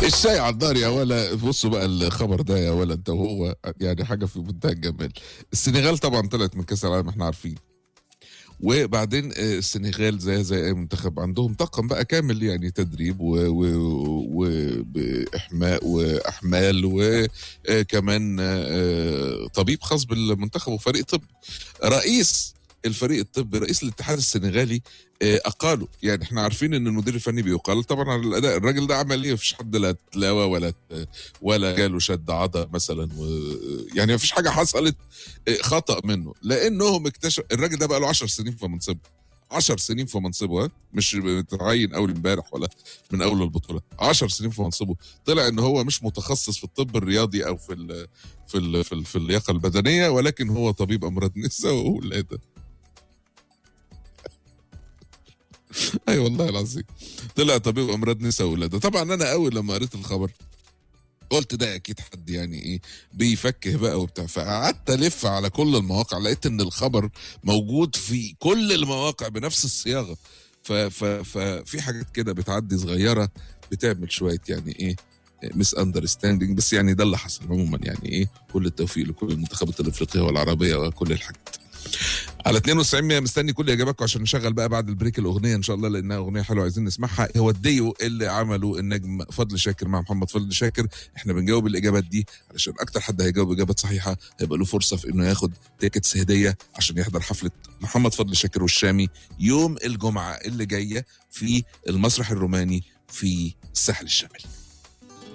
الشاي على النار يا ولا بصوا بقى الخبر ده يا ولا انت وهو يعني حاجه في منتهى الجمال السنغال طبعا طلعت من كاس العالم احنا عارفين وبعدين آه، السنغال زي زي اي منتخب عندهم طاقم بقى كامل يعني تدريب واحماء واحمال وكمان طبيب خاص بالمنتخب وفريق طب رئيس الفريق الطبي رئيس الاتحاد السنغالي آه، اقاله يعني احنا عارفين ان المدير الفني بيقال طبعا على الاداء الراجل ده عمل ايه مفيش حد لا اتلاوى ولا ولا جاله شد عضل مثلا و يعني مفيش حاجه حصلت آه، خطا منه لانهم اكتشف الراجل ده بقى له 10 سنين في منصبه 10 سنين في منصبه ها مش متعين اول امبارح ولا من اول البطوله 10 سنين في منصبه طلع ان هو مش متخصص في الطب الرياضي او في ال في ال في, ال في اللياقه البدنيه ولكن هو طبيب امراض نساء واولاده اي والله العظيم طلع طبيب امراض نساء ولاده طبعا انا اول لما قريت الخبر قلت ده اكيد حد يعني ايه بيفكه بقى وبتاع فقعدت الف على كل المواقع لقيت ان الخبر موجود في كل المواقع بنفس الصياغه ف- ف- ففي حاجات كده بتعدي صغيره بتعمل شويه يعني ايه مس اندرستاندينج بس يعني ده اللي حصل عموما يعني ايه كل التوفيق لكل المنتخبات الافريقيه والعربيه وكل الحاجات على 92 100 مستني كل اجاباتكم عشان نشغل بقى بعد البريك الاغنيه ان شاء الله لانها اغنيه حلوه عايزين نسمعها هو الديو اللي عمله النجم فضل شاكر مع محمد فضل شاكر احنا بنجاوب الاجابات دي علشان اكتر حد هيجاوب اجابات صحيحه هيبقى له فرصه في انه ياخد تيكتس هديه عشان يحضر حفله محمد فضل شاكر والشامي يوم الجمعه اللي جايه في المسرح الروماني في الساحل الشمالي